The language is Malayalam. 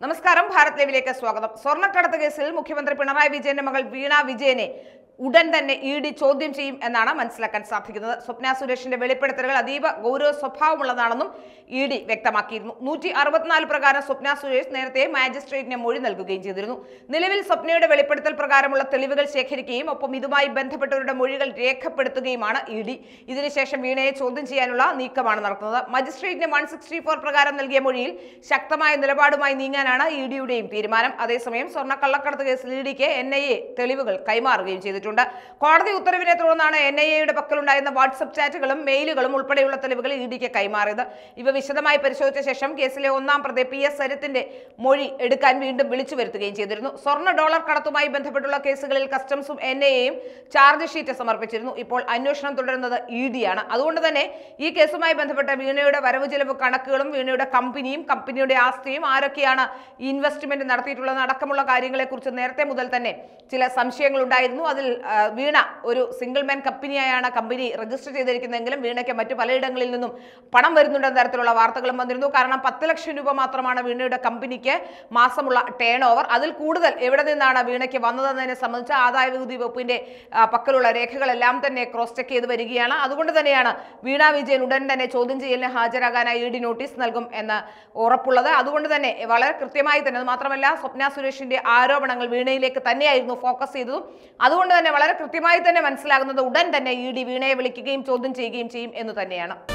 നമസ്കാരം ഭാരത് ലൈവിലേക്ക് സ്വാഗതം സ്വർണ്ണക്കടത്ത് കേസിൽ മുഖ്യമന്ത്രി പിണറായി വിജയന്റെ മകൾ വീണ വിജയനെ ഉടൻ തന്നെ ഇ ഡി ചോദ്യം ചെയ്യും എന്നാണ് മനസ്സിലാക്കാൻ സാധിക്കുന്നത് സ്വപ്ന സുരേഷിന്റെ വെളിപ്പെടുത്തലുകൾ അതീവ ഗൗരവ സ്വഭാവമുള്ളതാണെന്നും ഇ ഡി വ്യക്തമാക്കിയിരുന്നു നൂറ്റി അറുപത്തിനാല് പ്രകാരം സ്വപ്ന സുരേഷ് നേരത്തെ മാജിസ്ട്രേറ്റിന് മൊഴി നൽകുകയും ചെയ്തിരുന്നു നിലവിൽ സ്വപ്നയുടെ വെളിപ്പെടുത്തൽ പ്രകാരമുള്ള തെളിവുകൾ ശേഖരിക്കുകയും ഒപ്പം ഇതുമായി ബന്ധപ്പെട്ടവരുടെ മൊഴികൾ രേഖപ്പെടുത്തുകയുമാണ് ഇ ഡി ഇതിനുശേഷം വീണയെ ചോദ്യം ചെയ്യാനുള്ള നീക്കമാണ് നടത്തുന്നത് മജിസ്ട്രേറ്റിന് വൺ സിക്സ്റ്റി ഫോർ പ്രകാരം നൽകിയ മൊഴിയിൽ ശക്തമായ നിലപാടുമായി നീങ്ങാനാണ് ഇ ഡിയുടെയും തീരുമാനം അതേസമയം സ്വർണ്ണ കള്ളക്കടത്ത് കേസിൽ ഇ ഡിക്ക് എൻ ഐ എ തെളിവുകൾ കൈമാറുകയും ചെയ്തിട്ടുണ്ട് കോടതി ഉത്തരവിനെ തുടർന്നാണ് എൻ ഐ എയുടെ പക്കലുണ്ടായിരുന്ന വാട്സപ്പ് ചാറ്റുകളും മെയിലുകളും ഉൾപ്പെടെയുള്ള തെളിവുകൾ ഇ ഡിക്ക് കൈമാറിയത് ഇവ വിശദമായി പരിശോധിച്ച ശേഷം കേസിലെ ഒന്നാം പ്രതി പി എസ് സരിത്തിന്റെ മൊഴി എടുക്കാൻ വീണ്ടും വിളിച്ചു വരുത്തുകയും ചെയ്തിരുന്നു സ്വർണ്ണ ഡോളർ കടത്തുമായി ബന്ധപ്പെട്ടുള്ള കേസുകളിൽ കസ്റ്റംസും എൻ ഐ എയും ചാർജ് ഷീറ്റ് സമർപ്പിച്ചിരുന്നു ഇപ്പോൾ അന്വേഷണം തുടരുന്നത് ഇ ഡിയാണ് അതുകൊണ്ട് തന്നെ ഈ കേസുമായി ബന്ധപ്പെട്ട വീണയുടെ വരവ് ചെലവ് കണക്കുകളും വീണയുടെ കമ്പനിയും കമ്പനിയുടെ ആസ്തിയും ആരൊക്കെയാണ് ഈ ഇൻവെസ്റ്റ്മെന്റ് നടത്തിയിട്ടുള്ളത് അടക്കമുള്ള കാര്യങ്ങളെക്കുറിച്ച് നേരത്തെ മുതൽ തന്നെ ചില സംശയങ്ങൾ ഉണ്ടായിരുന്നു അതിൽ ആ, വീണ ഒരു സിംഗിൾ മാൻ കമ്പനിയായാണ് കമ്പനി രജിസ്റ്റർ ചെയ്തിരിക്കുന്നതെങ്കിലും വീണയ്ക്ക് മറ്റു പലയിടങ്ങളിൽ നിന്നും പണം വരുന്നുണ്ടെന്ന തരത്തിലുള്ള വാർത്തകളും വന്നിരുന്നു കാരണം പത്ത് ലക്ഷം രൂപ മാത്രമാണ് വീണയുടെ കമ്പനിക്ക് മാസമുള്ള ടേൺ ഓവർ അതിൽ കൂടുതൽ എവിടെ നിന്നാണ് വീണയ്ക്ക് വന്നതെന്നതിനെ സംബന്ധിച്ച് ആദായ നികുതി വകുപ്പിന്റെ ആ, പക്കലുള്ള രേഖകളെല്ലാം തന്നെ ക്രോസ് ചെക്ക് ചെയ്ത് വരികയാണ് അതുകൊണ്ട് തന്നെയാണ് വീണ വിജയൻ ഉടൻ തന്നെ ചോദ്യം ചെയ്യലിന് ഹാജരാകാനായി ഇ ഡി നോട്ടീസ് നൽകും എന്ന് ഉറപ്പുള്ളത് അതുകൊണ്ട് തന്നെ വളരെ കൃത്യമായി തന്നെ അത് മാത്രമല്ല സ്വപ്ന സുരേഷിന്റെ ആരോപണങ്ങൾ വീണയിലേക്ക് തന്നെയായിരുന്നു ഫോക്കസ് ചെയ്തതും അതുകൊണ്ട് തന്നെ വളരെ കൃത്യമായി തന്നെ മനസ്സിലാകുന്നത് ഉടൻ തന്നെ ഇ ഡി വീണയെ വിളിക്കുകയും ചോദ്യം ചെയ്യുകയും ചെയ്യും എന്ന് തന്നെയാണ്